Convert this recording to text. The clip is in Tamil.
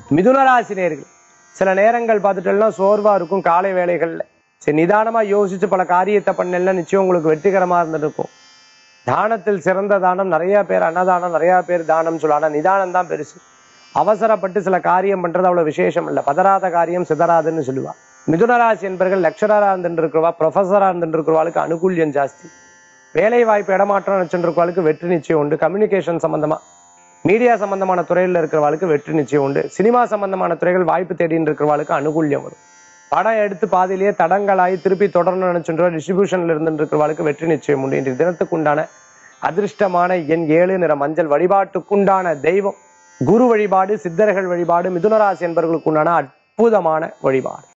மிதுனராசி நேர்கள் சில நேரங்கள் பார்த்துட்டோம்னா சோர்வா இருக்கும் காலை வேளைகள்ல சரி நிதானமா யோசிச்சு பல காரியத்தை பண்ணல நிச்சயம் உங்களுக்கு வெற்றிகரமா இருந்திருக்கும் தானத்தில் சிறந்த தானம் நிறைய பேர் அன்னதானம் நிறைய பேர் தானம் சொல்லுவாங்க நிதானம் தான் பெருசு அவசரப்பட்டு சில காரியம் பண்றது அவ்வளவு விசேஷம் இல்லை பதறாத காரியம் சிதறாதுன்னு சொல்லுவா மிதுனராசி என்பர்கள் லெக்சரரா இருந்துட்டு இருக்கிறவா ப்ரொஃபஸரா இருந்துட்டு இருக்கிறவாளுக்கு அனுகூல்யம் ஜாஸ்தி வேலை வாய்ப்பு இடமாற்றம் வச்சுருக்கவாளுக்கு வெற்றி நிச்சயம் உண்டு கம்யூனிகேஷன் சம்பந்தமா மீடியா சம்பந்தமான துறையில் இருக்கிறவாளுக்கு வெற்றி நிச்சயம் உண்டு சினிமா சம்பந்தமான துறைகள் வாய்ப்பு தேடின்னு இருக்கிறவாளுக்கு அனுகூல்யம் வரும் படம் எடுத்து பாதியிலேயே தடங்களாகி திருப்பி தொடரணும்னு நினைச்சுட்டு டிஸ்ட்ரிபியூஷன்ல இருந்துட்டு இருக்கிறவாளுக்கு வெற்றி நிச்சயம் உண்டு இன்றைய தினத்துக்கு உண்டான அதிர்ஷ்டமான எண் ஏழு நிற மஞ்சள் வழிபாட்டுக்குண்டான தெய்வம் குரு வழிபாடு சித்தர்கள் வழிபாடு மிதுனராசி என்பவர்களுக்கு உண்டான அற்புதமான வழிபாடு